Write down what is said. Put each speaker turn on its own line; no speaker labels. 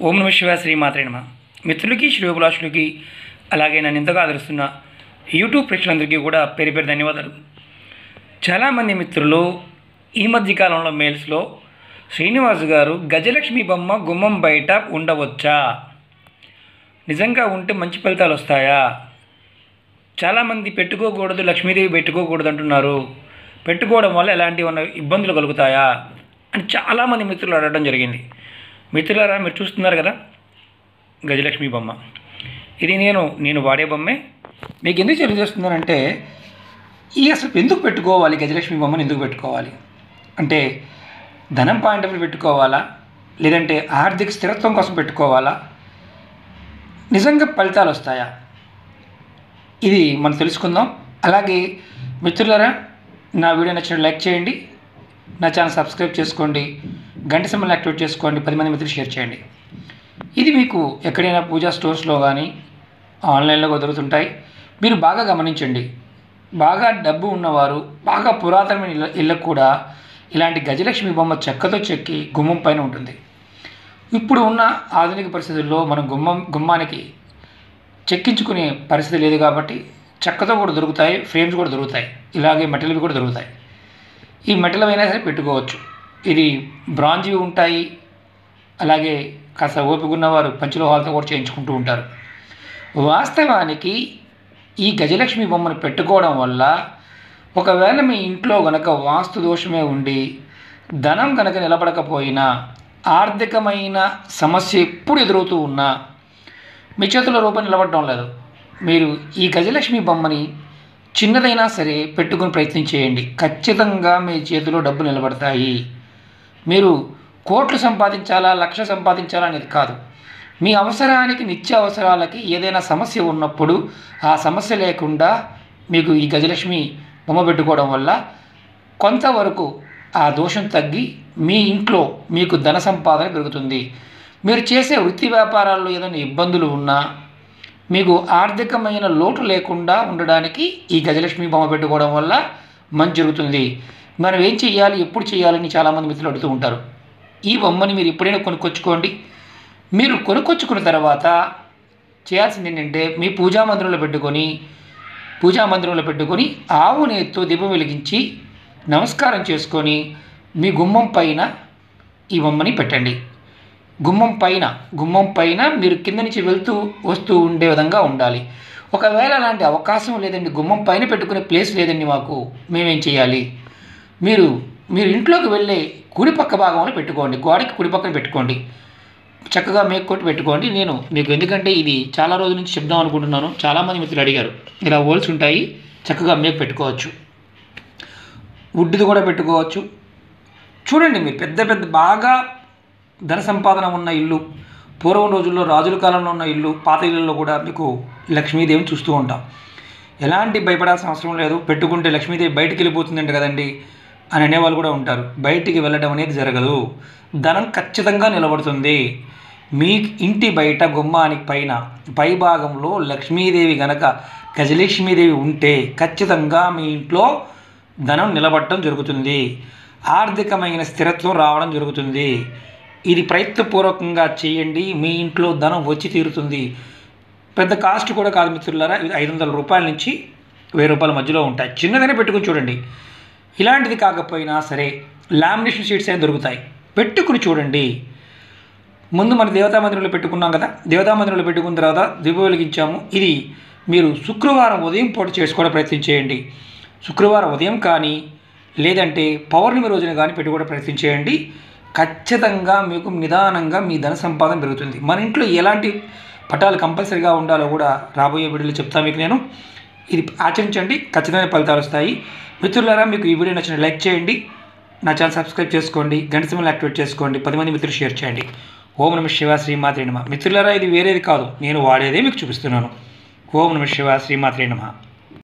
ఓం నమ శివ శ్రీమాత్రే నమ మిత్రులకి శ్రేయోభిలాషులకి అలాగే నన్ను ఎంతగా ఆదరిస్తున్న యూట్యూబ్ ప్రేక్షకులందరికీ కూడా పేరు పేరు ధన్యవాదాలు చాలామంది మిత్రులు ఈ మధ్య కాలంలో మెయిల్స్లో శ్రీనివాస్ గారు గజలక్ష్మి బొమ్మ గుమ్మం బయట ఉండవచ్చా నిజంగా ఉంటే మంచి ఫలితాలు వస్తాయా చాలామంది పెట్టుకోకూడదు లక్ష్మీదేవి పెట్టుకోకూడదు అంటున్నారు పెట్టుకోవడం వల్ల ఎలాంటి ఉన్న ఇబ్బందులు కలుగుతాయా అని చాలామంది మిత్రులు అడగడం జరిగింది మిత్రులారా మీరు చూస్తున్నారు కదా గజలక్ష్మి బొమ్మ ఇది నేను నేను వాడే బొమ్మే మీకు ఎందుకు తెలియజేస్తున్నానంటే ఈ అసలు ఎందుకు పెట్టుకోవాలి గజలక్ష్మి బొమ్మను ఎందుకు పెట్టుకోవాలి అంటే ధనం పాయింట్ ఆఫ్ వ్యూ పెట్టుకోవాలా లేదంటే ఆర్థిక స్థిరత్వం కోసం పెట్టుకోవాలా నిజంగా ఫలితాలు వస్తాయా ఇది మనం తెలుసుకుందాం అలాగే మిత్రులారా నా వీడియో నచ్చిన లైక్ చేయండి నా ఛానల్ సబ్స్క్రైబ్ చేసుకోండి గంట సమయాన్ని యాక్టివేట్ చేసుకోండి పది మంది మిత్రులు షేర్ చేయండి ఇది మీకు ఎక్కడైనా పూజా స్టోర్స్లో కానీ ఆన్లైన్లో కూడా దొరుకుతుంటాయి మీరు బాగా గమనించండి బాగా డబ్బు ఉన్నవారు బాగా పురాతనమైన ఇళ్ళ ఇళ్ళకు కూడా ఇలాంటి గజలక్ష్మి బొమ్మ చెక్కతో చెక్కి గుమ్మం పైన ఉంటుంది ఇప్పుడు ఉన్న ఆధునిక పరిస్థితుల్లో మనం గుమ్మం గుమ్మానికి చెక్కించుకునే పరిస్థితి లేదు కాబట్టి చెక్కతో కూడా దొరుకుతాయి ఫ్రేమ్స్ కూడా దొరుకుతాయి ఇలాగే మెటల్వి కూడా దొరుకుతాయి ఈ మెటల్ అయినా సరే పెట్టుకోవచ్చు ఇది బ్రాంజ్వి ఉంటాయి అలాగే కాస్త ఓపిక ఉన్నవారు పంచలోహాలతో కూడా చేయించుకుంటూ ఉంటారు వాస్తవానికి ఈ గజలక్ష్మి బొమ్మను పెట్టుకోవడం వల్ల ఒకవేళ మీ ఇంట్లో గనక వాస్తు దోషమే ఉండి ధనం గనక నిలబడకపోయినా ఆర్థికమైన సమస్య ఎప్పుడు ఎదురవుతూ ఉన్నా మీ చేతిలో రూపాయి నిలబడటం లేదు మీరు ఈ గజలక్ష్మి బొమ్మని చిన్నదైనా సరే పెట్టుకుని ప్రయత్నం చేయండి ఖచ్చితంగా మీ చేతిలో డబ్బు నిలబడతాయి మీరు కోట్లు సంపాదించాలా లక్ష సంపాదించాలా అనేది కాదు మీ అవసరానికి నిత్య అవసరాలకి ఏదైనా సమస్య ఉన్నప్పుడు ఆ సమస్య లేకుండా మీకు ఈ గజలక్ష్మి బొమ్మ పెట్టుకోవడం వల్ల కొంతవరకు ఆ దోషం తగ్గి మీ ఇంట్లో మీకు ధన సంపాదన పెరుగుతుంది మీరు చేసే వృత్తి వ్యాపారాల్లో ఏదైనా ఇబ్బందులు ఉన్నా మీకు ఆర్థికమైన లోటు లేకుండా ఉండడానికి ఈ గజలక్ష్మి బొమ్మ పెట్టుకోవడం వల్ల మంచి జరుగుతుంది మనం ఏం చేయాలి ఎప్పుడు చేయాలని చాలామంది మిత్రులు అడుగుతూ ఉంటారు ఈ బొమ్మని మీరు ఎప్పుడైనా కొనుక్కొచ్చుకోండి మీరు కొనుక్కొచ్చుకున్న తర్వాత చేయాల్సింది ఏంటంటే మీ పూజా మందిరంలో పెట్టుకొని పూజా మందిరంలో పెట్టుకొని ఆవు నేతితో దీపం వెలిగించి నమస్కారం చేసుకొని మీ గుమ్మం పైన ఈ బొమ్మని పెట్టండి గుమ్మం పైన గుమ్మం పైన మీరు కింద నుంచి వెళ్తూ వస్తూ ఉండే విధంగా ఉండాలి ఒకవేళ అలాంటి అవకాశం లేదండి గుమ్మం పైన పెట్టుకునే ప్లేస్ లేదండి మాకు మేమేం చేయాలి మీరు మీరు ఇంట్లోకి వెళ్ళే కుడి పక్క భాగంలో పెట్టుకోండి గోడకి కుడి పక్కన పెట్టుకోండి చక్కగా మేక్ కొట్టి పెట్టుకోండి నేను మీకు ఎందుకంటే ఇది చాలా రోజుల నుంచి చెప్దాం అనుకుంటున్నాను చాలామంది మిత్రులు అడిగారు ఇలా హోల్స్ ఉంటాయి చక్కగా మేక్ పెట్టుకోవచ్చు వుడ్ది కూడా పెట్టుకోవచ్చు చూడండి మీరు పెద్ద పెద్ద బాగా ధన సంపాదన ఉన్న ఇల్లు పూర్వం రోజుల్లో రాజుల కాలంలో ఉన్న ఇల్లు పాత ఇళ్ళల్లో కూడా మీకు లక్ష్మీదేవిని చూస్తూ ఉంటాం ఎలాంటి భయపడాల్సిన అవసరం లేదు పెట్టుకుంటే లక్ష్మీదేవి బయటికి వెళ్ళిపోతుందంట కదండి అని అనేవాళ్ళు కూడా ఉంటారు బయటికి వెళ్ళడం అనేది జరగదు ధనం ఖచ్చితంగా నిలబడుతుంది మీ ఇంటి బయట గుమ్మానికి పైన పై భాగంలో లక్ష్మీదేవి గనక గజలక్ష్మీదేవి ఉంటే ఖచ్చితంగా మీ ఇంట్లో ధనం నిలబడటం జరుగుతుంది ఆర్థికమైన స్థిరత్వం రావడం జరుగుతుంది ఇది ప్రయత్నపూర్వకంగా చేయండి మీ ఇంట్లో ధనం వచ్చి తీరుతుంది పెద్ద కాస్ట్ కూడా కాదు మిత్రులారా ఇది ఐదు వందల రూపాయల నుంచి వెయ్యి రూపాయల మధ్యలో ఉంటాయి చిన్నదనే పెట్టుకుని చూడండి ఇలాంటిది కాకపోయినా సరే లామినేషన్ షీట్స్ అయినా దొరుకుతాయి పెట్టుకుని చూడండి ముందు మన దేవతా మందిరంలో పెట్టుకున్నాం కదా దేవతా మందిరంలో పెట్టుకున్న తర్వాత దీపం వెలిగించాము ఇది మీరు శుక్రవారం ఉదయం పూట చేసుకోవడం ప్రయత్నం చేయండి శుక్రవారం ఉదయం కానీ లేదంటే పౌర్ణమి రోజున కానీ పెట్టుకోవడం ప్రయత్నం చేయండి ఖచ్చితంగా మీకు నిదానంగా మీ ధన సంపాదన పెరుగుతుంది మన ఇంట్లో ఎలాంటి పటాలు కంపల్సరీగా ఉండాలో కూడా రాబోయే వీడియోలో చెప్తాను మీకు నేను ఇది ఆచరించండి ఖచ్చితమైన ఫలితాలు వస్తాయి మిత్రులారా మీకు ఈ వీడియో నచ్చిన లైక్ చేయండి నా ఛానల్ సబ్స్క్రైబ్ చేసుకోండి గంట సిమ్మల్ని యాక్టివేట్ చేసుకోండి పది మంది మిత్రులు షేర్ చేయండి ఓం నమ శివ శ్రీమాత్రే నమ మిత్రులారా ఇది వేరేది కాదు నేను వాడేదే మీకు చూపిస్తున్నాను ఓం నమ శివ శ్రీమాత్రే నమ